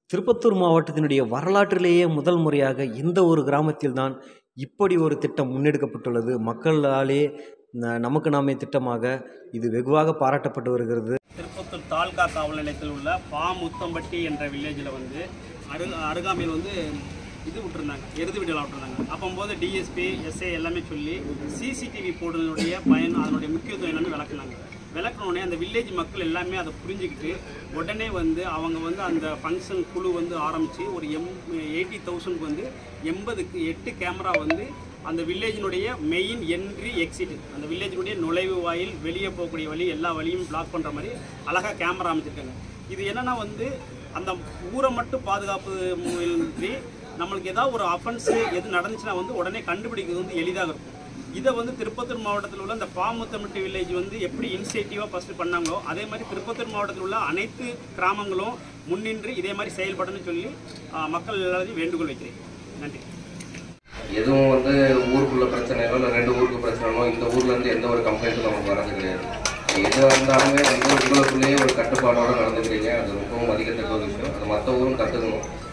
திருப்பத்தூர் மாவட்டத்தினுடைய வரலாற்றிலேயே முதல் முறையாக இந்த ஒரு கிராமத்தில்தான் இப்படி ஒரு திட்டம் முன்னெடுக்கப்பட்டுள்ளது மக்களாலே ந- நமக்கு நாமே திட்டமாக இது வெகுவாக பாராட்டப்பட்டு வருகிறது திருப்பத்தூர் தாலுகா காவல் நிலையத்தில் உள்ள பா முத்தம்பட்டி என்ற வில்லேஜில் வந்து அரு அருகாமையில் வந்து இது விட்டுருந்தாங்க எருது விடலாம் விட்டுருந்தாங்க அப்போம்போது டிஎஸ்பி எஸ்ஐ எல்லாமே சொல்லி சிசிடிவி போடுறதுடைய பயன் அதனுடைய முக்கியத்துவம் என்னன்னு விளக்குனாங்க விளக்குனோடனே அந்த வில்லேஜ் மக்கள் எல்லாமே அதை புரிஞ்சுக்கிட்டு உடனே வந்து அவங்க வந்து அந்த ஃபங்க்ஷன் குழு வந்து ஆரம்பித்து ஒரு எம் எயிட்டி தௌசண்ட் வந்து எண்பதுக்கு எட்டு கேமரா வந்து அந்த வில்லேஜினுடைய மெயின் என்ட்ரி எக்ஸிட் அந்த வில்லேஜினுடைய நுழைவு வாயில் வெளியே போகக்கூடிய வழி எல்லா வழியும் பிளாக் பண்ணுற மாதிரி அழகாக கேமரா அமைச்சிருக்காங்க இது என்னன்னா வந்து அந்த ஊரை மட்டும் பாதுகாப்பு இன்றி நம்மளுக்கு ஏதாவது ஒரு அஃபென்ஸு எது நடந்துச்சுன்னா வந்து உடனே கண்டுபிடிக்கிறது வந்து எளிதாக இருக்கும் இதை வந்து திருப்பத்தூர் மாவட்டத்தில் உள்ள இந்த பாமுத்தமிட்டு வில்லேஜ் வந்து எப்படி இனிஷியேட்டிவாக ஃபஸ்ட்டு பண்ணாங்களோ அதே மாதிரி திருப்பத்தூர் மாவட்டத்தில் உள்ள அனைத்து கிராமங்களும் முன்னின்று இதே மாதிரி செயல்படணும்னு சொல்லி ஆஹ், மக்கள் எல்லாரையும் வேண்டுகோள் வைக்கிறேன் நன்றி எதுவும் வந்து ஊருக்குள்ள பிரச்சனையோ இல்லை ரெண்டு ஊருக்கு பிரச்சனைனோ இந்த ஊர்ல இருந்து எந்த ஒரு கம்ப்ளைண்ட்டும் நமக்கு வரது கிடையாது எது வந்தாலுமே வந்து உங்களுக்குள்ளேயே ஒரு கட்டுப்பாடோட நடந்துக்கிறீங்க அது ரொம்பவும் மதிக்கத்தக்க ஒரு விஷயம் அது மற்ற ஊரும் கற்றுக்கணும்